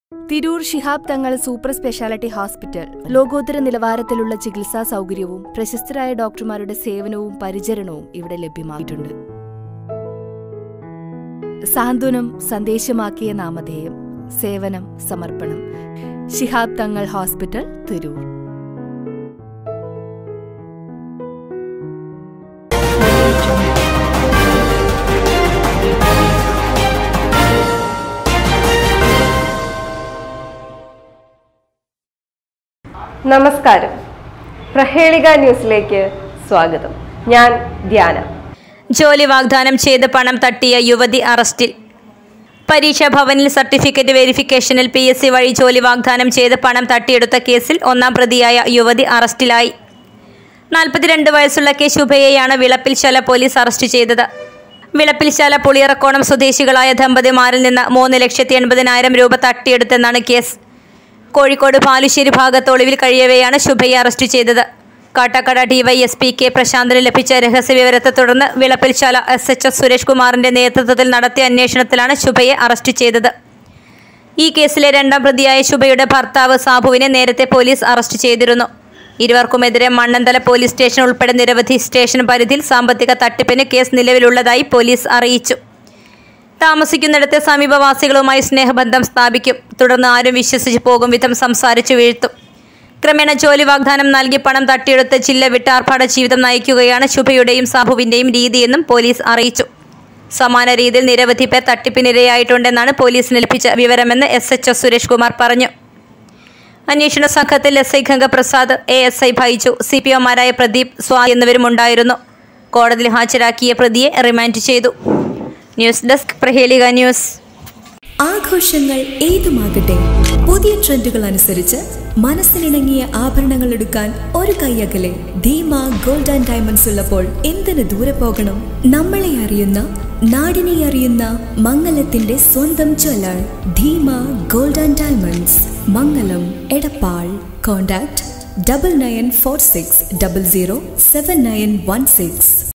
തിരൂർ ശിഹാബ് തങ്ങൾ super speciality hospital ലോകോത്തര നിലവാരത്തിലുള്ള ചികിത്സാ സൗകര്യവും പ്രശസ്തരായ ഡോക്ടർമാരുടെ സേവനവും പരിചരണവും ഇവിടെ ലഭ്യമായിട്ടുണ്ട് സാന്ത്വനം സന്ദേശമാക്കിയ നാമധേയം സേവനം സമർപ്പണം ശിഹാബ് തങ്ങൾ ഹോസ്പിറ്റൽ തിരൂർ നമസ്കാരം പ്രഹേളിക ന്യൂസിലേക്ക് സ്വാഗതം ഞാൻ ധ്യാന ജോലി വാഗ്ദാനം ചെയ്ത് പണം തട്ടിയ യുവതി അറസ്റ്റിൽ പരീക്ഷാ ഭവനിൽ സർട്ടിഫിക്കറ്റ് വെരിഫിക്കേഷനിൽ പി എസ് സി വഴി ജോലി വാഗ്ദാനം ചെയ്ത് പണം തട്ടിയെടുത്ത കേസിൽ ഒന്നാം പ്രതിയായ യുവതി അറസ്റ്റിലായി നാൽപ്പത്തിരണ്ട് വയസ്സുള്ള കെ ശുഭയെയാണ് വിളപ്പിൽശാല പോലീസ് അറസ്റ്റ് ചെയ്തത് വിളപ്പിൽശാല പുളിയറക്കോണം സ്വദേശികളായ ദമ്പതിമാരിൽ നിന്ന് മൂന്ന് ലക്ഷത്തി എൺപതിനായിരം രൂപ തട്ടിയെടുത്തെന്നാണ് കേസ് കോഴിക്കോട് പാലുശ്ശേരി ഭാഗത്ത് ഒളിവിൽ കഴിയവെയാണ് ശുഭയെ അറസ്റ്റ് ചെയ്തത് കാട്ടാക്കട ഡിവൈഎസ് പി കെ പ്രശാന്തന് ലഭിച്ച രഹസ്യവിവരത്തെ തുടർന്ന് Vilappilsala S H S Suresh കുമാറിന്റെ നേതൃത്വത്തിൽ നടത്തിയ അന്വേഷണത്തിലാണ് ശുഭയെ അറസ്റ്റ് ചെയ്തത് ഈ കേസിലെ രണ്ടാം പ്രതിയായ ശുഭയുടെ ഭർത്താവ് സാബുവിനെ നേരത്തെ പോലീസ് അറസ്റ്റ് ചെയ്തിരുന്നു ഇരുവർക്കുമെതിരെ മണ്ണന്തല പോലീസ് സ്റ്റേഷൻ ഉൾപ്പെടെ നിരവധി സ്റ്റേഷൻ പരിധിയിൽ സാമ്പത്തിക തട്ടിപ്പിന് കേസ് നിലവിലുള്ളതായി പോലീസ് അറിയിച്ചു താമസിക്കുന്നിടത്തെ സമീപവാസികളുമായി സ്നേഹബന്ധം സ്ഥാപിക്കും തുടർന്ന് ആരും വിശ്വസിച്ച് പോകും വിധം സംസാരിച്ചു വീഴ്ത്തും ക്രമേണ ജോലി വാഗ്ദാനം നൽകി പണം തട്ടിയെടുത്ത് ജില്ല വിട്ട് ആർഭാട ജീവിതം നയിക്കുകയാണ് ശുഭയുടെയും സാബുവിന്റെയും രീതിയെന്നും പോലീസ് അറിയിച്ചു സമാന രീതിയിൽ നിരവധി പേർ തട്ടിപ്പിനിരയായിട്ടുണ്ടെന്നാണ് പോലീസിന് ലഭിച്ച വിവരമെന്ന് S H S Suresh Kumar പറഞ്ഞു അന്വേഷണ സംഘത്തിൽ S I Gangaprasad A S I Baiju C P ഒമാരായ പ്രദീപ് സ്വാ എന്നിവരും ഉണ്ടായിരുന്നു കോടതിയിൽ ഹാജരാക്കിയ പ്രതിയെ റിമാൻഡ് ചെയ്തു ന്യൂസ് ഡെസ്ക് പ്രഹേലിക ന്യൂസ് ആഘോഷങ്ങൾ ഏതുമാകട്ടെ പുതിയ ട്രെൻഡുകൾ അനുസരിച്ച് മനസ്സിനിണങ്ങിയ ആഭരണങ്ങൾ എടുക്കാൻ ഒരു കൈയകലെ ധീമ ഗോൾഡ് ആൻഡ് ഡയമണ്ട്സ് ഉള്ളപ്പോൾ എന്തിനു ദൂരെ പോകണം നമ്മളെ അറിയുന്ന നാടിനെ അറിയുന്ന മംഗലത്തിന്റെ സ്വന്തം jeweller Dheema gold and diamonds Mangalam Edappal contact double nine four six double zero seven nine one six